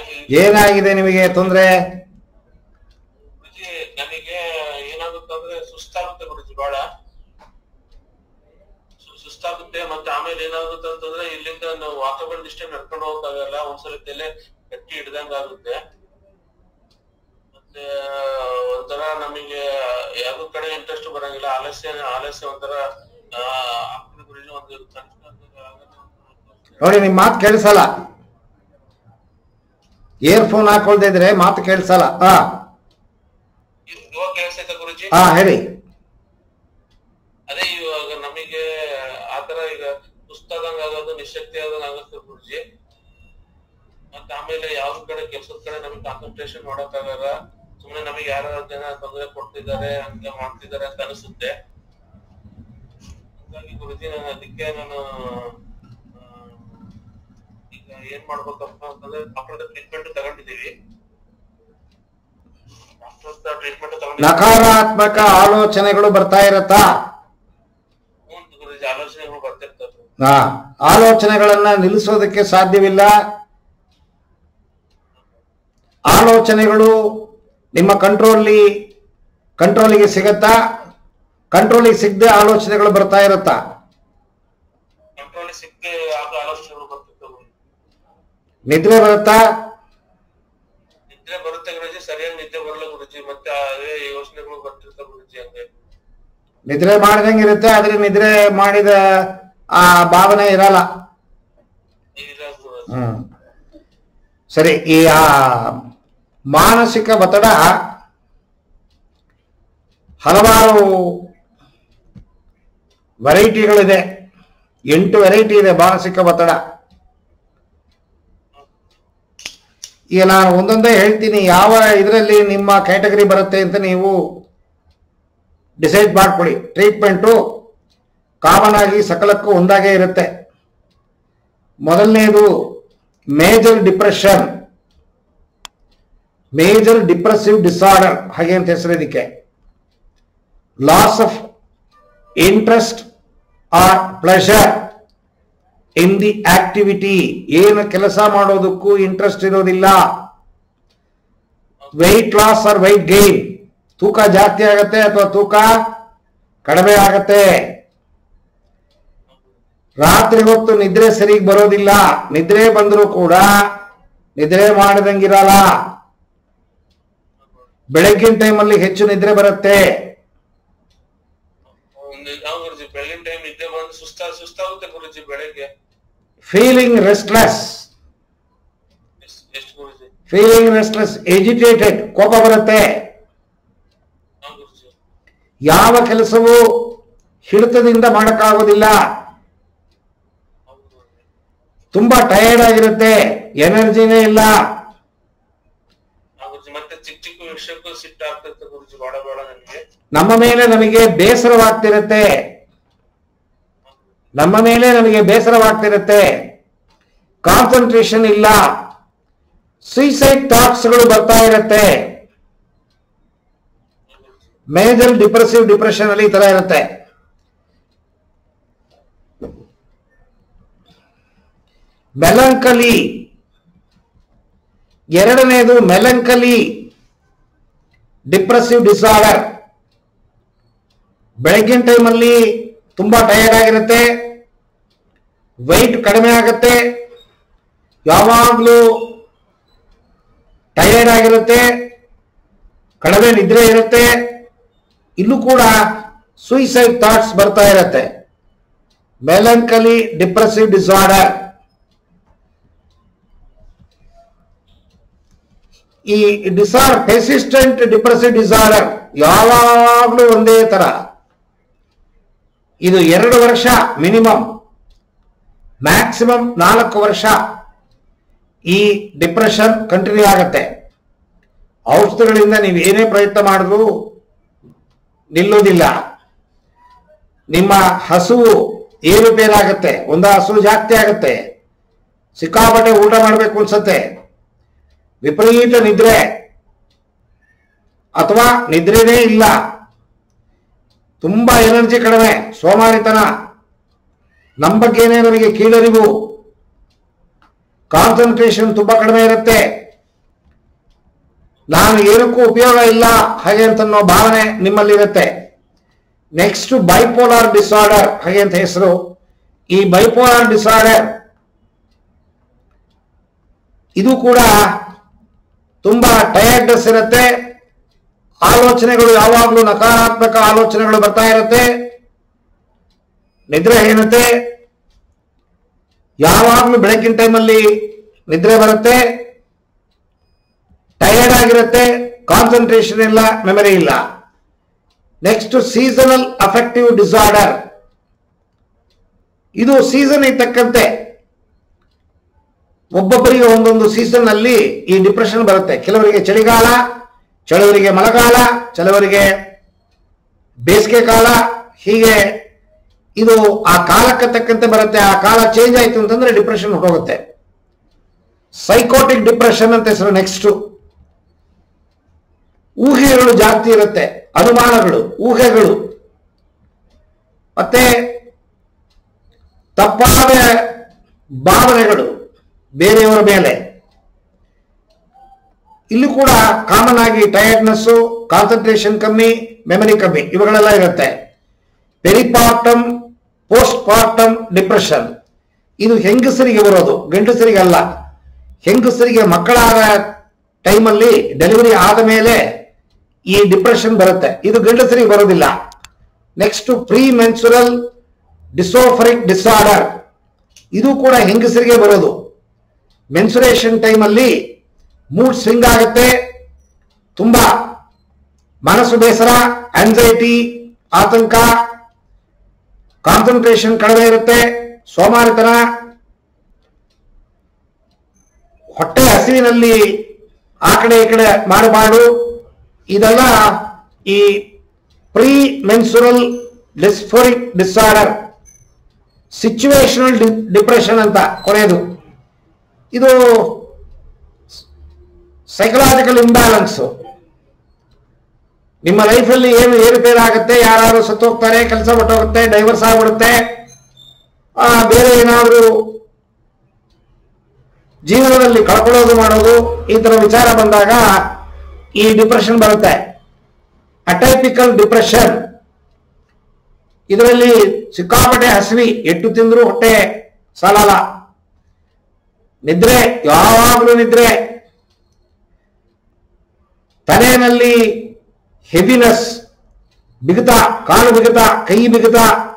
ಈ ಏನಾಗಿದೆ ನಿಮಗೆ ತೊಂದರೆ ಗುರುಜಿ ನನಗೆ ಏನಾಗುತ್ತೆ ಅಂದ್ರೆ ಸುಸ್ತಾಗುತ್ತೆ ಗುರುಜಿ ಬಹಳ ಸು- ಸುಸ್ತಾಗುತ್ತೆ ಮತ್ತೆ ಆಮೇಲೆ ಏನಾಗುತ್ತೆ ಅಂತಂದ್ರೆ ಇಲ್ಲಿಂದ ನಾವು ವಾಕಬಲ್ ಡಿಸ್ಟೆನ್ಸ್ ನಡ್ಕೊಂಡು ಹೋಗಕ್ಕಾಗಲ್ಲ ಒಂದ್ಸಲ ತಲೆ ಗಟ್ಟಿ ಹಿಡ್ದಂಗ ಆಗುತ್ತೆ ಮತ್ತೆ ಒಂಥರ ನಮಗೆ ಯಾವ್ದು ಕಡೆ ಇಂಟ್ರೆಸ್ಟ್ ಬರಂಗಿಲ್ಲ ಆಲಸ್ಯ ಆಲಸ್ಯ ಒಂಥರ ಆ, ಆಗ್ತದೆ ಗುರುಜಿ ಒಂದು ಕನಸಿನ ಆಗಲ್ಲ. ನೋಡಿ ನಿಮ್ ಮಾತು ಕೇಳಿಸಲ್ಲ ಇಯರ್ಫೋನ್ ಹಾಕೊಳ್ದೇ ಇದ್ರೆ ಮಾತು ಕೇಳಿಸಲ್ಲ ಹಾ ಇವಾಗ ಕೇಳಿಸ್ತೈತೆ ಗುರುಜಿ ಹಾ ಹೇಳಿ ಅದೇ ಇವಾಗ ನಮಗೆ ಆತರ ಈಗ ಸುಸ್ತಾದಂಗ ಆಗೋದು ನಿಶಕ್ತಿ ಆದಂಗ ಆಗುತ್ತೆ ಗುರುಜಿ ಮತ್ತೆ ಆಮೇಲೆ ಯಾವ ಕಡೆ ಕೆಲ್ಸದ ಕಡೆ ನಮಗೆ ಕಾನ್ಸಂಟ್ರೇಷನ್ ಮಾಡಕ್ಕಾಗಲ್ಲ ಸುಮ್ನೆ ನಮಗೆ ಯಾರ ಜನ ತೊಂದರೆ ಕೊಡ್ತಿದ್ದಾರೆ ಹಂಗೆ ಮಾಡ್ತಿದ್ದಾರೆ ಅಂತ ಅನಿಸುತ್ತೆ ಹಾಗಾಗಿ ಗುರುಜಿ ನಾನು ಅದಕ್ಕೆ ನಾನು ಆ, ಈಗ ಏನ್ ಮಾಡ್ಬೇಕಪ್ಪ ಅಂತಂದ್ರೆ ಡಾಕ್ಟರ್ ಟ್ರೀಟ್ಮೆಂಟ್ ತಗೊಂಡಿದೀವಿ ಡಾಕ್ಟರ್ ಟ್ರೀಟ್ಮೆಂಟ್ ತಗೊಂಡಿದ್ದೀವಿ ನಕಾರಾತ್ಮಕ ಆಲೋಚನೆಗಳು ಬರ್ತಾ ಇರತ್ತಾ ಹ್ಞೂ ಗುರುಜಿ ಆಲೋಚನೆಗಳು ಬರ್ತಿರ್ತವೆ ಹಾ ಆಲೋಚನೆಗಳನ್ನ ನಿಲ್ಲಿಸೋದಕ್ಕೆ ಸಾಧ್ಯವಿಲ್ಲ ಆಲೋಚನೆಗಳು ನಿಮ್ಮ ಕಂಟ್ರೋಲಿ ಕಂಟ್ರೋಲಿಗೆ ಸಿಗತ್ತಾ ಕಂಟ್ರೋಲಿಗೆ ಸಿಗದೆ ಆಲೋಚನೆಗಳು ಬರ್ತಾ ಇರುತ್ತಾ ಕಂಟ್ರೋಲ್ ಸಿಕ್ಕಿ ಆಗ ಆಲೋಚನೆಗಳು ಬರ್ತಿರ್ತವೆ ನಿದ್ರೆ ಬರುತ್ತಾ ನಿದ್ರೆ ಬರುತ್ತೆ ಗುರುಜಿ ಸರಿಯಾಗಿ ನಿದ್ದೆ ಬರಲ್ಲ ಗುರುಜಿ ಮತ್ತೆ ಅದೇ ಯೋಚನೆಗಳು ಬರ್ತಿರ್ತವೆ ಗುರುಜಿ ಹಂಗೆ ನಿದ್ರೆ ಮಾಡಿದಂಗೆ ಇರುತ್ತೆ ಆದ್ರೆ ನಿದ್ರೆ ಮಾಡಿದ ಆ ಭಾವನೆ ಇರಲ್ಲ ಇಲ್ಲ ಗುರುಜಿ ಹ್ಮ್ ಸರಿ ಈ ಆ ಮಾನಸಿಕ ಒತ್ತಡ ಹಲವಾರು ವೆರೈಟಿಗಳಿದೆ ಎಂಟು ವೆರೈಟಿ ಇದೆ ಮಾನಸಿಕ ಒತ್ತಡ ಈಗ ನಾನು ಒಂದೊಂದೇ ಹೇಳ್ತೀನಿ ಯಾವ ಇದರಲ್ಲಿ ನಿಮ್ಮ ಕ್ಯಾಟಗರಿ ಬರುತ್ತೆ ಅಂತ ನೀವು ಡಿಸೈಡ್ ಮಾಡ್ಕೊಳ್ಳಿ ಟ್ರೀಟ್ಮೆಂಟು ಕಾಮನ್ ಆಗಿ ಸಕಲಕ್ಕೂ ಒಂದಾಗೇ ಇರುತ್ತೆ ಮೊದಲನೇದು major depression major depressive disorder ಹಾಗೆ ಅಂತ ಹೆಸರು ಇದಕ್ಕೆ loss of interest or pleasure in the activity ಏನು ಕೆಲಸ ಮಾಡೋದಕ್ಕೂ ಇಂಟ್ರೆಸ್ಟ್ ಇರೋದಿಲ್ಲ weight loss or weight gain ತೂಕ ಜಾಸ್ತಿ ಆಗತ್ತೆ ಅಥವಾ ತೂಕ ಕಡಿಮೆ ಆಗತ್ತೆ ರಾತ್ರಿ ಹೊತ್ತು ನಿದ್ರೆ ಸರಿಗೆ ಬರೋದಿಲ್ಲ ನಿದ್ರೆ ಬಂದರೂ ಕೂಡ ನಿದ್ರೆ ಮಾಡದಂಗಿರಲ್ಲ ಬೆಳಗ್ಗಿನ ಟೈಮಲ್ಲಿ ಹೆಚ್ಚು ನಿದ್ರೆ ಬರುತ್ತೆ ಒಂದು ಯಾವ ಗುರುಜಿ ಬೆಳಗಿನ ಟೈಮ್ ನಿದ್ದೆ ಬಂದು ಸುಸ್ತಾ ಸುಸ್ತಾಗುತ್ತೆ ಗುರುಜಿ ಬೆಳಗ್ಗೆ ಫೀಲಿಂಗ್ ರೆಸ್ಟ್ಲೆಸ್ ಎಷ್ಟ್- ಎಷ್ಟು ಗುರುಜಿ ಫೀಲಿಂಗ್ ರೆಸ್ಟ್ಲೆಸ್ ಎಜಿಟೇಟೆಡ್ ಕೋಪ ಬರುತ್ತೆ ಹಾ ಗುರುಜಿ ಯಾವ ಕೆಲಸವೂ ಹಿಡಿತದಿಂದ ಮಾಡಕ್ಕಾಗೋದಿಲ್ಲ ಹೌದು ಗುರುಜಿ ತುಂಬಾ ಟಯರ್ಡ್ ಆಗಿರುತ್ತೆ ಎನರ್ಜಿನೇ ಇಲ್ಲ ಹಾ ಗುರುಜಿ ಮತ್ತೆ ಚಿಕ್ಕ ಚಿಕ್ಕ ವಿಷಯಕ್ಕೂ ಸಿಟ್ಟು ಆಗ್ತಿರುತ್ತೆ ಗುರುಜಿ ಬೇಡ ಬೇಡ ನನಗೆ ನಮ್ಮ ಮೇಲೆ ನಮಗೆ ಬೇಸರವಾಗ್ತಿರುತ್ತೆ ನಮ್ಮ ಮೇಲೆ ನಮಗೆ ಬೇಸರವಾಗ್ತಿರುತ್ತೆ ಕಾನ್ಸಂಟ್ರೇಷನ್ ಇಲ್ಲ ಸುಯಿಸೈಡ್ ಥಾಟ್ಸ್ಗಳು ಬರ್ತಾ ಇರುತ್ತೆ ಮೇಜರ್ ಡಿಪ್ರೆಸಿವ್ ಡಿಪ್ರೆಷನ್ ಅಲ್ಲಿ ಈ ತರ ಇರುತ್ತೆ ಮೆಲಂಕಲಿ ಎರಡನೇದು ಮೆಲಂಕಲಿ ಡಿಪ್ರೆಸಿವ್ ಡಿಸಾರ್ಡರ್ ಬೆಳಗಿನ ಟೈಮಲ್ಲಿ ತುಂಬಾ ಟಯರ್ಡ್ ಆಗಿರುತ್ತೆ weight ಕಡಿಮೆ ಆಗುತ್ತೆ ಯಾವಾಗಲೂ ಟಯರ್ಡ್ ಆಗಿರುತ್ತೆ ಕಡಿಮೆ ನಿದ್ರೆ ಇರುತ್ತೆ ಇಲ್ಲೂ ಕೂಡ ಸುಯಿಸೈಡ್ ಥಾಟ್ಸ್ ಬರ್ತಾ ಇರುತ್ತೆ ಮೆಲಂಕಲಿ ಡಿಪ್ರೆಸಿವ್ ಡಿಸಾರ್ಡರ್ ಈ ಡಿಸಾರ್ ಪೆಸಿಸ್ಟೆಂಟ್ ಡಿಪ್ರೆಸಿವ್ ಡಿಸಾರ್ಡರ್ ಯಾವಾಗಲೂ ಒಂದೇ ತರ ಇದು ಎರಡು ವರ್ಷ ಮಿನಿಮಮ್ ಮ್ಯಾಕ್ಸಿಮಮ್ ನಾಲ್ಕು ವರ್ಷ ಈ ಡಿಪ್ರೆಷನ್ ಕಂಟಿನ್ಯೂ ಆಗುತ್ತೆ ಔಷಧಿಗಳಿಂದ ನೀವು ಏನೇ ಪ್ರಯತ್ನ ಮಾಡಿದ್ರು ನಿಲ್ಲೋದಿಲ್ಲ ನಿಮ್ಮ ಹಸುವು ಏರುಪೇರಾಗುತ್ತೆ ಒಂದು ಹಸು ಜಾಸ್ತಿ ಆಗುತ್ತೆ ಸಿಕ್ಕಾಪಟ್ಟೆ ಊಟ ಮಾಡಬೇಕು ಅನ್ಸತ್ತೆ ವಿಪರೀತ ನಿದ್ರೆ ಅಥವಾ ನಿದ್ರೆನೇ ಇಲ್ಲ ತುಂಬಾ ಎನರ್ಜಿ ಕಡಿಮೆ ಸೋಮಾರಿತನ ನಮ್ಮ ಬಗ್ಗೆನೇ ನಮಗೆ ಕೀಳರಿವು ಕಾನ್ಸಂಟ್ರೇಷನ್ ತುಂಬಾ ಕಡಿಮೆ ಇರುತ್ತೆ ನಾನು ಏನಕ್ಕೂ ಉಪಯೋಗ ಇಲ್ಲ ಹಾಗೆ ಅಂತ ಅನ್ನೋ ಭಾವನೆ ನಿಮ್ಮಲ್ಲಿರುತ್ತೆ ನೆಕ್ಸ್ಟ್ ಬೈಪೋಲಾರ್ ಡಿಸಾರ್ಡರ್ ಹಾಗೆ ಅಂತ ಹೆಸರು ಈ ಬೈಪೋಲಾರ್ ಡಿಸಾರ್ಡರ್ ಇದು ಕೂಡ ತುಂಬಾ ಟಯರ್ಡ್ನೆಸ್ ಇರುತ್ತೆ ಆಲೋಚನೆಗಳು ಯಾವಾಗಲೂ ನಕಾರಾತ್ಮಕ ಆಲೋಚನೆಗಳು ಬರ್ತಾ ಇರುತ್ತೆ ನಿದ್ರೆಹೀನತೆ ಯಾವಾಗಲೂ ಬೆಳಗಿನ ಟೈಮಲ್ಲಿ ನಿದ್ರೆ ಬರುತ್ತೆ ಟಯರ್ಡ್ ಆಗಿರುತ್ತೆ ಕಾನ್ಸಂಟ್ರೇಷನ್ ಇಲ್ಲ ಮೆಮರಿ ಇಲ್ಲ ನೆಕ್ಸ್ಟ್ ಸೀಸನಲ್ ಅಫೆಕ್ಟಿವ್ ಡಿಸಾರ್ಡರ್ ಇದು ಸೀಸನ್ ತಕ್ಕಂತೆ ಒಬ್ಬೊಬ್ಬರಿಗೆ ಒಂದೊಂದು ಸೀಸನ್ ಅಲ್ಲಿ ಈ ಡಿಪ್ರೆಷನ್ ಬರುತ್ತೆ ಕೆಲವರಿಗೆ ಚಳಿಗಾಲ ಕೆಲವರಿಗೆ ಮಳೆಗಾಲ ಕೆಲವರಿಗೆ ಬೇಸಿಗೆ ಕಾಲ ಹೀಗೆ ಇದು ಆ ಕಾಲಕ್ಕೆ ತಕ್ಕಂತೆ ಬರುತ್ತೆ ಆ ಕಾಲ ಚೇಂಜ್ ಆಯ್ತು ಅಂತಂದ್ರೆ ಡಿಪ್ರೆಷನ್ ಹೋಗುತ್ತೆ ಸೈಕೋಟಿಕ್ ಡಿಪ್ರೆಷನ್ ಅಂತ ಹೆಸರು ನೆಕ್ಸ್ಟ್ ಊಹೆಗಳು ಜಾಸ್ತಿ ಇರುತ್ತೆ ಅನುಮಾನಗಳು ಊಹೆಗಳು ಮತ್ತೆ ತಪ್ಪಾದ ಭಾವನೆಗಳು ಬೇರೆಯವರ ಮೇಲೆ ಇಲ್ಲಿ ಕೂಡ ಕಾಮನ್ ಆಗಿ ಟಯರ್ಡ್ನೆಸ್ ಕಾನ್ಸಂಟ್ರೇಷನ್ ಕಮ್ಮಿ ಮೆಮರಿ ಕಮ್ಮಿ ಇವುಗಳೆಲ್ಲ ಇರುತ್ತೆ ಪೆರಿಪಾರ್ಟಮ್ ಪೋಸ್ಟ್ ಪಾರ್ಟಮ್ ಡಿಪ್ರೆಷನ್ ಇದು ಹೆಂಗಸರಿಗೆ ಬರೋದು ಗಂಡಸರಿಗಲ್ಲ ಹೆಂಗಸರಿಗೆ ಮಕ್ಕಳಾದ ಟೈಮಲ್ಲಿ ಡೆಲಿವರಿ ಆದ ಮೇಲೆ ಈ ಡಿಪ್ರೆಷನ್ ಬರುತ್ತೆ ಇದು ಗಂಡಸರಿಗೆ ಬರೋದಿಲ್ಲ next premenstrual dysphoric disorder ಇದು ಕೂಡ ಹೆಂಗಸರಿಗೆ ಬರೋದು ಮೆನ್ಸುರೇಷನ್ ಟೈಮಲ್ಲಿ ಮೂಡ್ ಸ್ವಿಂಗ್ ಆಗುತ್ತೆ ತುಂಬಾ ಮನಸ್ಸು ಬೇಸರ ಆಂಸೈಟಿ ಆತಂಕ ಕಾನ್ಸಂಟ್ರೇಷನ್ ಕಡಿಮೆ ಇರುತ್ತೆ ಸೋಮಾರಿತನ ಹೊಟ್ಟೆ ಹಸಿವಿನಲ್ಲಿ ಆ ಕಡೆ ಈ ಕಡೆ ಮಾಡಬಾರ್ದು ಇದೆಲ್ಲ ಈ premenstrual dysphoric disorder situational depression ಅಂತ ಕೊನೆಯದು ಇದು ಸೈಕಲಾಜಿಕಲ್ ಇಂಬ್ಯಾಲೆನ್ಸ್ ನಿಮ್ಮ ಲೈಫಲ್ಲಿ ಏನು ಏರುಪೇರು ಆಗುತ್ತೆ ಯಾರು ಸತ್ತು ಹೋಗ್ತಾರೆ ಕೆಲಸ ಬಿಟ್ಟೋಗುತ್ತೆ ಡೈವರ್ಸ್ ಆಗ್ಬಿಡುತ್ತೆ ಆ, ಬೇರೆ ಏನಾದರೂ ಜೀವನದಲ್ಲಿ ಕಳ್ಕೊಳ್ಳೋದು ಮಾಡೋದು ಈ ತರ ವಿಚಾರ ಬಂದಾಗ ಈ ಡಿಪ್ರೆಷನ್ ಬರುತ್ತೆ ಅಟೈಪಿಕಲ್ ಡಿಪ್ರೆಷನ್ ಇದರಲ್ಲಿ ಸಿಕ್ಕಾಪಟ್ಟೆ ಹಸಿವಿ ಎಟ್ಟು ತಿಂದ್ರು ಹೊಟ್ಟೆ ಸಾಲಲ್ಲ ನಿದ್ರೆ ಯಾವಾಗಲೂ ನಿದ್ರೆ ತಲೆಯಲ್ಲಿ ಹೆವಿನೆಸ್ ಬಿಗುತ ಕಾಲು ಬಿಗುತ ಕೈ ಬಿಗುತ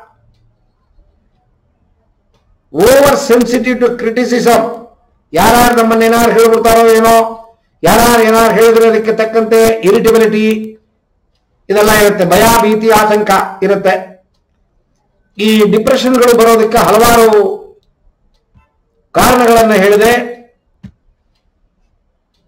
ಓವರ್ ಸೆನ್ಸಿಟಿವ್ ಟು ಕ್ರಿಟಿಸಿಸಮ್ ಯಾರು ನಮ್ಮನ್ನ ಏನಾರು ಹೇಳ್ಬಿಡ್ತಾರೋ ಏನೋ ಯಾರು ಏನಾರು ಹೇಳಿದ್ರೆ ಅದಕ್ಕೆ ತಕ್ಕಂತೆ ಇರಿಟಬಿಲಿಟಿ ಇದೆಲ್ಲ ಇರುತ್ತೆ ಭಯ ಭೀತಿ ಆತಂಕ ಇರುತ್ತೆ ಈ ಡಿಪ್ರೆಷನ್ಗಳು ಬರೋದಕ್ಕೆ ಹಲವಾರು ಕಾರಣಗಳನ್ನು ಹೇಳಿದೆ